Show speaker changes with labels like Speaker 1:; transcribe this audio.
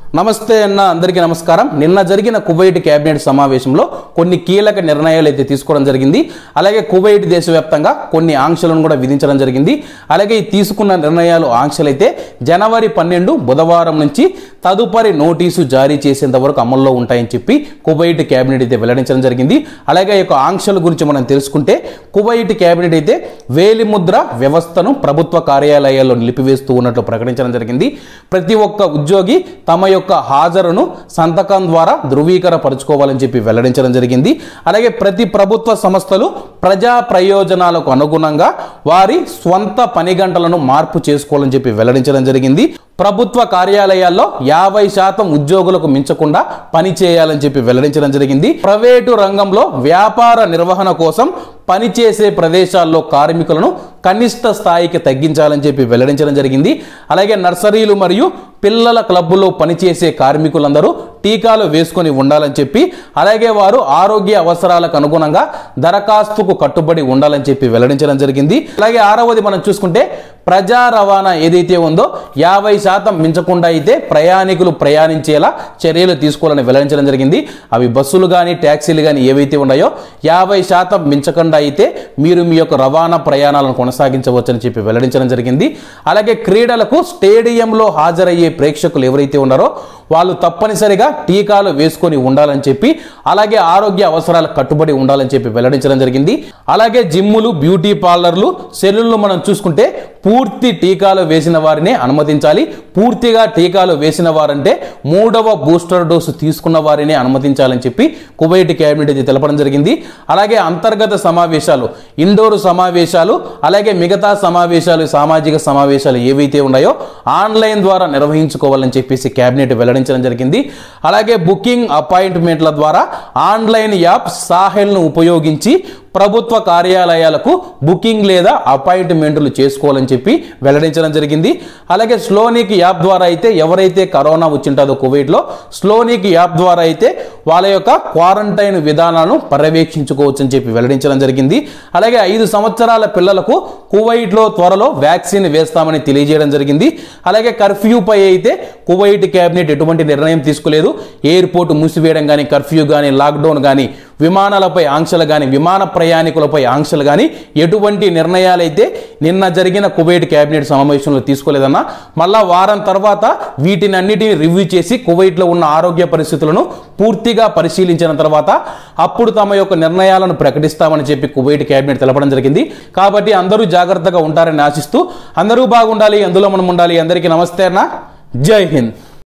Speaker 1: నమస్తే అన్న అందరికీ నమస్కారం నిన్న జరిగిన కువైట్ కేబినెట్ సమావేశంలో కొన్ని కీలక నిర్ణయాలు అయితే తీసుకోవడం జరిగింది అలాగే కువైట్ దేశవ్యాప్తంగా కొన్ని ఆంక్షలను కూడా విధించడం జరిగింది అలాగే ఈ తీసుకున్న నిర్ణయాలు ఆంక్షలు అయితే జనవరి పన్నెండు బుధవారం నుంచి తదుపరి నోటీసు జారీ చేసేంత వరకు అమల్లో ఉంటాయని చెప్పి కువైట్ కేబినెట్ అయితే వెల్లడించడం జరిగింది అలాగే ఈ యొక్క ఆంక్షల గురించి మనం తెలుసుకుంటే కువైట్ కేబినెట్ అయితే వేలిముద్ర వ్యవస్థను ప్రభుత్వ కార్యాలయాల్లో నిలిపివేస్తూ ఉన్నట్లు ప్రకటించడం జరిగింది ప్రతి ఒక్క ఉద్యోగి తమ యొక్క హాజరును సంతకం ద్వారా ధృవీకరపరచుకోవాలని చెప్పి వెల్లడించడం జరిగింది అలాగే ప్రతి ప్రభుత్వ సంస్థలు ప్రజా ప్రయోజనాలకు అనుగుణంగా వారి స్వంత పని గంటలను మార్పు చేసుకోవాలని చెప్పి వెల్లడించడం జరిగింది ప్రభుత్వ కార్యాలయాల్లో యాభై శాతం ఉద్యోగులకు మించకుండా పని చేయాలని చెప్పి వెల్లడించడం జరిగింది ప్రైవేటు రంగంలో వ్యాపార నిర్వహణ కోసం పనిచేసే ప్రదేశాల్లో కార్మికులను కనిష్ట స్థాయికి తగ్గించాలని చెప్పి వెల్లడించడం జరిగింది అలాగే నర్సరీలు మరియు పిల్లల క్లబ్బులో పనిచేసే కార్మికులందరూ టీకాలు వేసుకొని ఉండాలని చెప్పి అలాగే వారు ఆరోగ్య అవసరాలకు అనుగుణంగా దరఖాస్తుకు కట్టుబడి ఉండాలని చెప్పి వెల్లడించడం జరిగింది అలాగే ఆరవది మనం చూసుకుంటే ప్రజా రవాణా ఏదైతే ఉందో యాభై శాతం మించకుండా అయితే ప్రయాణికులు ప్రయాణించేలా చర్యలు తీసుకోవాలని వెల్లడించడం జరిగింది అవి బస్సులు కానీ ట్యాక్సీలు కానీ ఏవైతే ఉన్నాయో యాభై శాతం మించకుండా అయితే మీరు మీ యొక్క రవాణా ప్రయాణాలను కొనసాగించవచ్చని చెప్పి వెల్లడించడం జరిగింది అలాగే క్రీడలకు స్టేడియంలో హాజరయ్యే ప్రేక్షకులు ఎవరైతే ఉన్నారో వాళ్ళు తప్పనిసరిగా టీకాలు వేసుకొని ఉండాలని చెప్పి అలాగే ఆరోగ్య అవసరాలకు కట్టుబడి ఉండాలని చెప్పి వెల్లడించడం జరిగింది అలాగే జిమ్ములు బ్యూటీ పార్లర్లు సెలూన్లు మనం చూసుకుంటే పూర్తి టీకాలు వేసిన వారినే అనుమతించాలి పూర్తిగా టీకాలు వేసిన వారంటే మూడవ బూస్టర్ డోసు తీసుకున్న వారినే అనుమతించాలని చెప్పి కువైట్ కేబినెట్ అయితే తెలపడం జరిగింది అలాగే అంతర్గత సమావేశాలు ఇండోర్ సమావేశాలు అలాగే మిగతా సమావేశాలు సామాజిక సమావేశాలు ఏవైతే ఉన్నాయో ఆన్లైన్ ద్వారా నిర్వహించుకోవాలని చెప్పేసి కేబినెట్ వెల్లడించడం జరిగింది అలాగే బుకింగ్ అపాయింట్మెంట్ల ద్వారా ఆన్లైన్ యాప్ సాహెల్ను ఉపయోగించి ప్రభుత్వ కార్యాలయాలకు బుకింగ్ లేదా అపాయింట్మెంట్లు చేసుకోవాలని చెప్పి వెల్లడించడం జరిగింది అలాగే స్లోనిక్ యాప్ ద్వారా అయితే ఎవరైతే కరోనా వచ్చింటుందో కువైట్లో స్లోనిక్ యాప్ ద్వారా అయితే వాళ్ళ యొక్క క్వారంటైన్ విధానాలను పర్యవేక్షించుకోవచ్చు అని చెప్పి వెల్లడించడం జరిగింది అలాగే ఐదు సంవత్సరాల పిల్లలకు కువైట్లో త్వరలో వ్యాక్సిన్ వేస్తామని తెలియజేయడం జరిగింది అలాగే కర్ఫ్యూపై అయితే కువైట్ కేబినెట్ ఎటువంటి నిర్ణయం తీసుకోలేదు ఎయిర్పోర్ట్ మూసివేయడం కానీ కర్ఫ్యూ కానీ లాక్డౌన్ కానీ విమానాలపై ఆంక్షలు కానీ విమాన ప్రయాణికులపై ఆంక్షలు కానీ ఎటువంటి నిర్ణయాలు అయితే నిన్న జరిగిన కువైట్ కేబినెట్ సమావేశంలో తీసుకోలేదన్నా మళ్ళా వారం తర్వాత వీటిని అన్నిటిని రివ్యూ చేసి కువైట్లో ఉన్న ఆరోగ్య పరిస్థితులను పూర్తిగా పరిశీలించిన తర్వాత అప్పుడు తమ యొక్క నిర్ణయాలను ప్రకటిస్తామని చెప్పి కువైట్ కేబినెట్ తెలపడం జరిగింది కాబట్టి అందరూ జాగ్రత్తగా ఉంటారని ఆశిస్తూ అందరూ బాగుండాలి అందులో మనం ఉండాలి అందరికీ నమస్తే అన్న జై హింద్